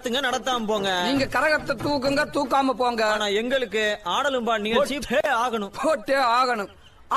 நடத்துங்க நடத்தாம போங்க நீங்க கரகத்தை தூக்குங்க தூக்காம போங்க ஆனா எங்களுக்கு ஆடலும்பா நிகழ்ச்சி பே ஆகணும் போட்டே ஆகணும் ஆ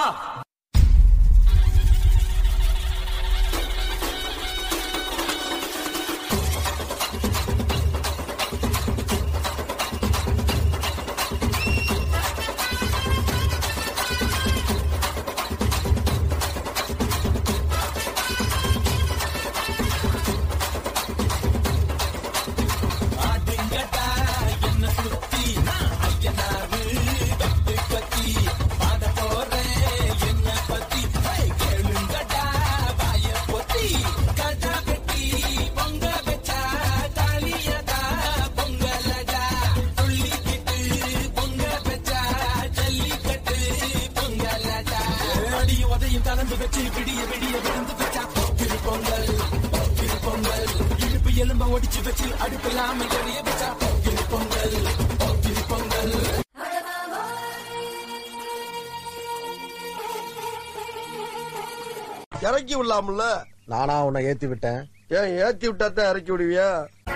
இறக்கி விடலாம்ல நானா உன்னை ஏத்தி விட்டேன் ஏன் ஏத்தி விட்டா தான் இறக்கி விடுவியா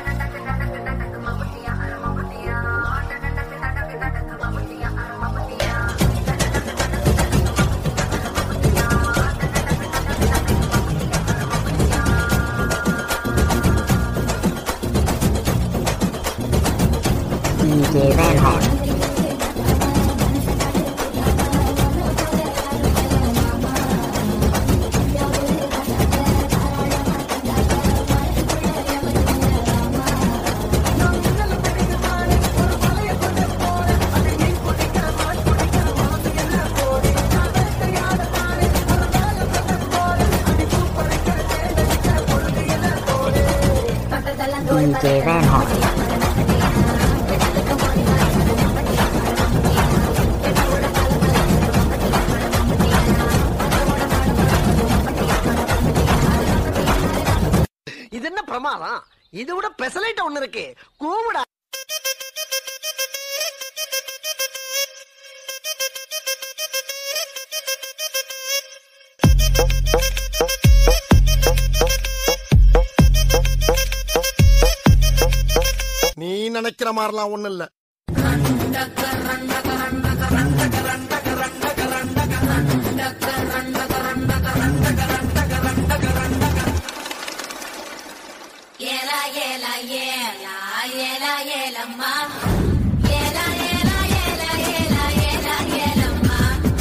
DJ Van Hot. DJ Van Hot. இது என்ன பிரமாதம் இது விட பெசலைட் ஒண்ணு இருக்கு கூவுடா நீ நினைக்கிற மாதிரிலாம் ஒண்ணும் இல்ல ஏலா ஏலா ஏலா ஏலா ஏலம்மா ஏலா ஏலா ஏலா ஏலா ஏலா ஏலம்மா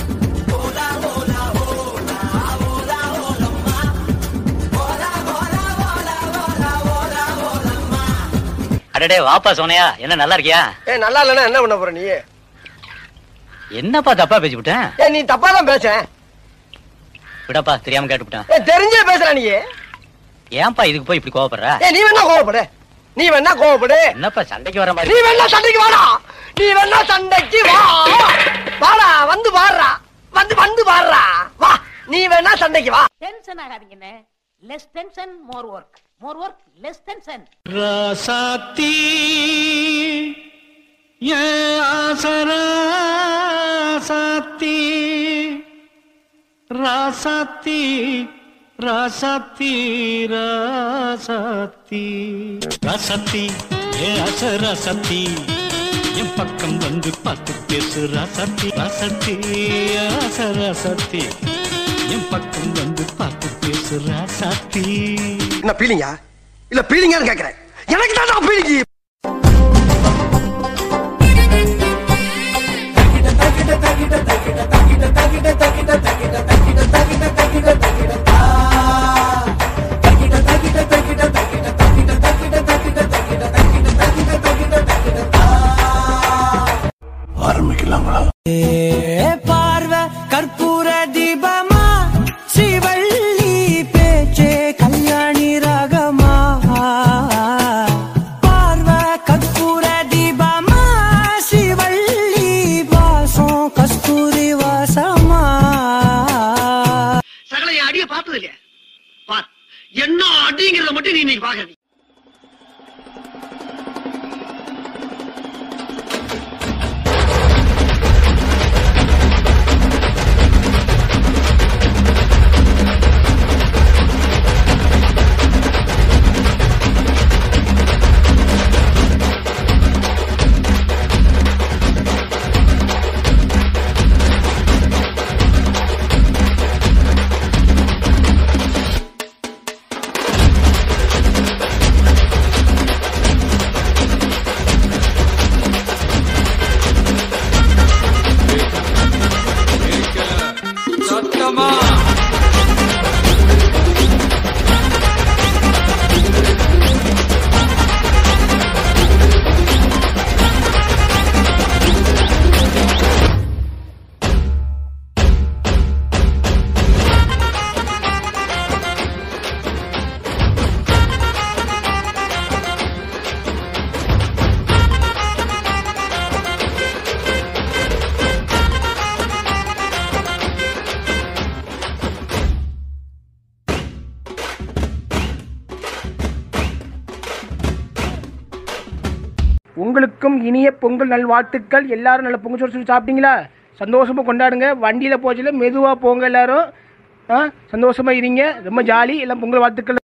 அடடே வாப்பா சோனையா என்ன நல்லா இருக்கியா ஏ நல்லா இல்லைன்னா என்ன பண்ண போற நீ என்னப்பா தப்பா பேசிவிட்டேன் ஏ நீ தப்பா தான் பேச விடப்பா தெரியாம கேட்டுவிட்டேன் ஏ தெரிஞ்சே பேசுற நீ ஏன்பா இதுக்கு போய் இப்படி கோவப்படுற ஏ நீ வேணா கோவப்படு நீ வேணா கோவப்படு என்னப்பா சண்டைக்கு வர நீ மாதிரி வேணா சண்டைக்கு வாடா நீ வேணா சண்டைக்கு வா வாடா வந்து பாடுறா வந்து வந்து பாடுறா வா நீ வேணா சண்டைக்கு வா டென்ஷன் ஆகாதீங்கண்ணே less tension more work more work less tension ராசாத்தி ஏன் ஆசராசாத்தி ராசாத்தி ராசாத்தி ராசாத்தி ராசாத்தி ஏ அசராசாத்தி என் பக்கம் வந்து பார்த்து பேசு ராசாத்தி ராசாத்தி அசராசாத்தி என் பக்கம் வந்து பார்த்து பேசு ராசாத்தி என்ன பீலிங்கா இல்ல பீலிங்கான்னு கேக்குறேன் எனக்கு தான் பீலிங்கி பார்வை கற்பூர தீபமா சிவள்ளி பேச்சே கல்யாணி ராகமா பார்வை கற்பூர தீபமா சிவள்ளி வாசம் கஸ்தூரி வாசமா சகல என் அடிய பார்த்தது இல்லையா பார் என்ன அடிங்கிறத மட்டும் நீ இன்னைக்கு பாக்குறது உங்களுக்கும் இனிய பொங்கல் நல்வாழ்த்துக்கள் எல்லாரும் நல்ல பொங்கல் சோறு சொல்லி சாப்பிட்டீங்களா சந்தோஷமா கொண்டாடுங்க வண்டியில் போச்சுல மெதுவாக போங்க எல்லாரும் ஆ சந்தோஷமா இருங்க ரொம்ப ஜாலி எல்லாம் பொங்கல் வாழ்த்துக்கள்